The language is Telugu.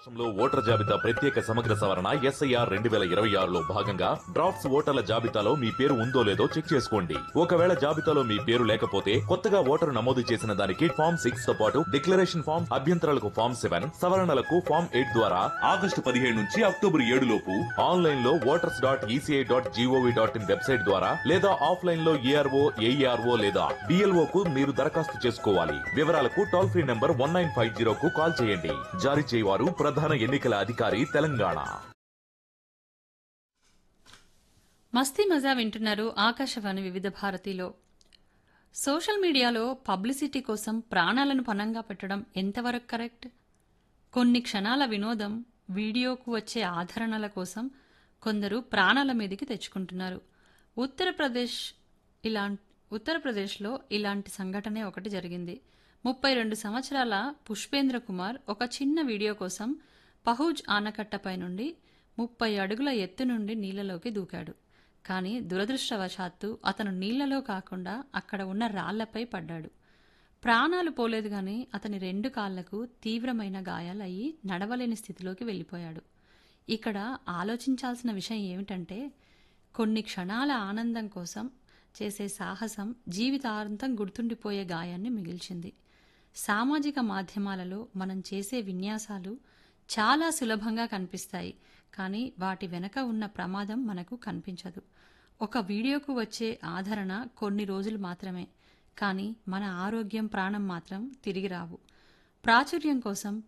రాష్ట్రంలో ఓటర్ జాబితా ప్రత్యేక సమగ్ర సవరణ ఎస్ఐఆర్ రెండు వేల ఇరవై ఆరులో భాగంగా డ్రాఫ్ట్స్ ఓటర్ల జాబితాలో మీ పేరు ఉందో లేదో చెక్ చేసుకోండి ఒకవేళ జాబితాలో మీ పేరు లేకపోతే కొత్తగా ఓటరు నమోదు చేసిన దానికి ఫామ్ సిక్స్ తో పాటు డిక్లరేషన్ ఫామ్ అభ్యంతరాలకు ఫామ్ సెవెన్ సవరణలకు ఫామ్ ఎయిట్ ద్వారా ఆగస్టు పదిహేడు నుంచి అక్టోబర్ ఏడు లోపు ఆన్లైన్ లో voters dot ECI dot GOV dot IN website ద్వారా లేదా ఆఫ్లైన్ లో ఏఆర్ఓ ఏఈఆర్ఓ లేదా బిఎల్ఓ కు మీరు దరఖాస్తు చేసుకోవాలి వివరాలకు toll free number one nine five zero కు కాల్ చేయండి జారీ చేయవారు ప్రధాన ఎన్నికల అధికారి తెలంగాణ మస్తీ మజా వింటున్నారు ఆకాశవాణి వివిధ భారతిలో సోషల్ మీడియాలో పబ్లిసిటీ కోసం ప్రాణాలను పనంగా పెట్టడం ఎంతవరకు కరెక్ట్ కొన్ని క్షణాల వినోదం వీడియోకు వచ్చే ఆదరణల కోసం కొందరు ప్రాణాల మీదకి తెచ్చుకుంటున్నారు ఉత్తరప్రదేశ్ ఇలా ఉత్తరప్రదేశ్లో ఇలాంటి సంఘటనే ఒకటి జరిగింది ముప్పై రెండు సంవత్సరాల పుష్పేంద్ర కుమార్ ఒక చిన్న వీడియో కోసం పహూజ్ ఆనకట్టపై నుండి ముప్పై అడుగుల ఎత్తు నుండి నీళ్లలోకి దూకాడు కానీ దురదృష్టవశాత్తు అతను నీళ్లలో కాకుండా అక్కడ ఉన్న రాళ్లపై పడ్డాడు ప్రాణాలు పోలేదు గాని అతని రెండు కాళ్లకు తీవ్రమైన గాయాలయ్యి నడవలేని స్థితిలోకి వెళ్ళిపోయాడు ఇక్కడ ఆలోచించాల్సిన విషయం ఏమిటంటే కొన్ని క్షణాల ఆనందం కోసం చేసే సాహసం జీవితాంతం గుర్తుండిపోయే గాయాన్ని మిగిల్చింది సామాజిక మాధ్యమాలలో మనం చేసే విన్యాసాలు చాలా సులభంగా కనిపిస్తాయి కానీ వాటి వెనక ఉన్న ప్రమాదం మనకు కనిపించదు ఒక వీడియోకు వచ్చే ఆదరణ కొన్ని రోజులు మాత్రమే కానీ మన ఆరోగ్యం ప్రాణం మాత్రం తిరిగి రావు ప్రాచుర్యం కోసం